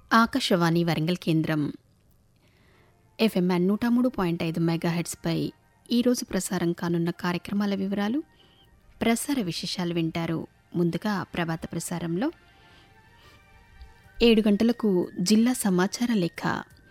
ఆకాశవాణి వరంగల్ కేంద్రం ఎఫ్ఎంఎన్ నూట మూడు పాయింట్ ఐదు మెగాహెడ్స్పై ఈరోజు ప్రసారం కానున్న కార్యక్రమాల వివరాలు ప్రసార విశేషాలు వింటారు ముందుగా ప్రభాత ప్రసారంలో ఏడు గంటలకు జిల్లా సమాచార లేఖ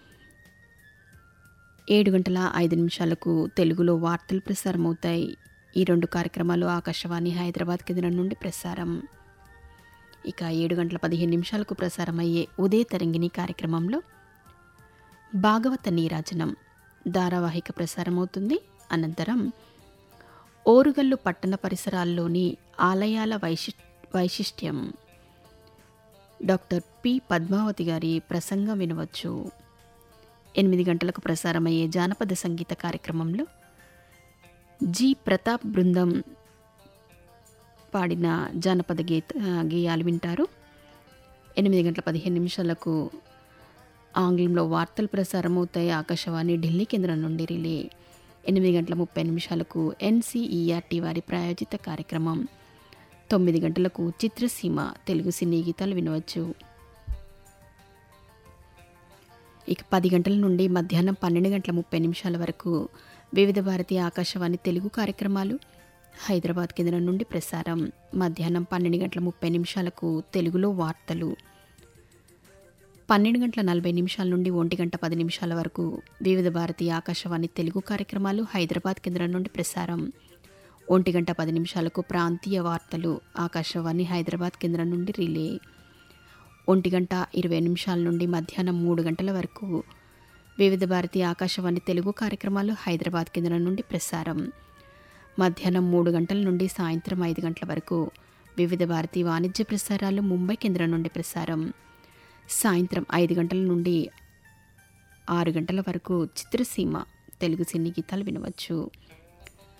ఏడు గంటల ఐదు నిమిషాలకు తెలుగులో వార్తలు ప్రసారమవుతాయి ఈ రెండు కార్యక్రమాలు ఆకాశవాణి హైదరాబాద్ కేంద్రం నుండి ప్రసారం ఇక ఏడు గంటల పదిహేను నిమిషాలకు ప్రసారమయ్యే ఉదయ తరంగిణి కార్యక్రమంలో భాగవత నీరాజనం ధారావాహిక ప్రసారమవుతుంది అనంతరం ఓరుగల్లు పట్టణ పరిసరాల్లోని ఆలయాల వైశి వైశిష్ట్యం డాక్టర్ పి పద్మావతి గారి ప్రసంగం వినవచ్చు ఎనిమిది గంటలకు ప్రసారమయ్యే జానపద సంగీత కార్యక్రమంలో జి ప్రతాప్ బృందం పాడిన జానపద గీత గేయాలు వింటారు ఎనిమిది గంటల పదిహేను నిమిషాలకు ఆంగ్లంలో వార్తలు ప్రసారమవుతాయి ఆకాశవాణి ఢిల్లీ కేంద్రం నుండి రిలే ఎనిమిది గంటల ముప్పై నిమిషాలకు ఎన్సీఈఆర్టీ వారి ప్రాయోజిత కార్యక్రమం తొమ్మిది గంటలకు చిత్రసీమ తెలుగు సినీ గీతాలు వినవచ్చు ఇక పది గంటల నుండి మధ్యాహ్నం పన్నెండు గంటల ముప్పై నిమిషాల వరకు వివిధ భారతీయ ఆకాశవాణి తెలుగు కార్యక్రమాలు హైదరాబాద్ కేంద్రం నుండి ప్రసారం మధ్యాహ్నం పన్నెండు గంటల ముప్పై నిమిషాలకు తెలుగులో వార్తలు పన్నెండు గంటల నలభై నిమిషాల నుండి ఒంటి గంట పది నిమిషాల వరకు వివిధ భారతీయ ఆకాశవాణి తెలుగు కార్యక్రమాలు హైదరాబాద్ కేంద్రం నుండి ప్రసారం ఒంటి గంట పది నిమిషాలకు ప్రాంతీయ వార్తలు ఆకాశవాణి హైదరాబాద్ కేంద్రం నుండి రిలే ఒంటి గంట ఇరవై నిమిషాల నుండి మధ్యాహ్నం మూడు గంటల వరకు వివిధ భారతీయ ఆకాశవాణి తెలుగు కార్యక్రమాలు హైదరాబాద్ కేంద్రం నుండి ప్రసారం మధ్యాహ్నం మూడు గంటల నుండి సాయంత్రం ఐదు గంటల వరకు వివిధ భారతీయ వాణిజ్య ప్రసారాలు ముంబై కేంద్రం నుండి ప్రసారం సాయంత్రం ఐదు గంటల నుండి ఆరు గంటల వరకు చిత్రసీమ తెలుగు సినీ గీతాలు వినవచ్చు